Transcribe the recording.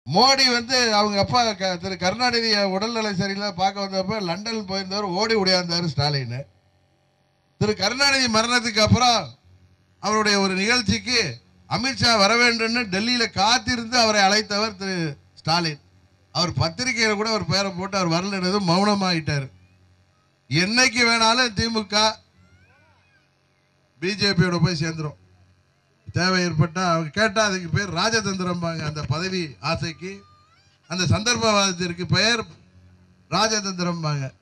மோடி வந்து அவங்க அப்பா க- திரு கருணாநிதி உடல்நிலை சரியில்லை பார்க்க வந்தப்ப லண்டன் போயிருந்தவர் ஓடி ஓடியாந்தாரு ஸ்டாலின் திரு கருணாநிதி மரணத்துக்கு அப்புறம் அவருடைய ஒரு நிகழ்ச்சிக்கு அமித்ஷா வர வேண்டும்னு டெல்லியில காத்திருந்து அவரை அழைத்தவர் திரு ஸ்டாலின் அவர் பத்திரிகையில கூட ஒரு பேரை போட்டு அவர் வரலன்றது மௌனமாயிட்டார் என்னைக்கு வேணாலும் திமுக பிஜேபியோட போய் சேர்ந்துரும் தேவை ஏற்பட்டா அவங்க கேட்டா அதுக்கு பேர் ராஜதந்திரம்பாங்க அந்த பதவி ஆசைக்கு அந்த சந்தர்ப்பவாதத்திற்கு பெயர் ராஜதந்திரம்பாங்க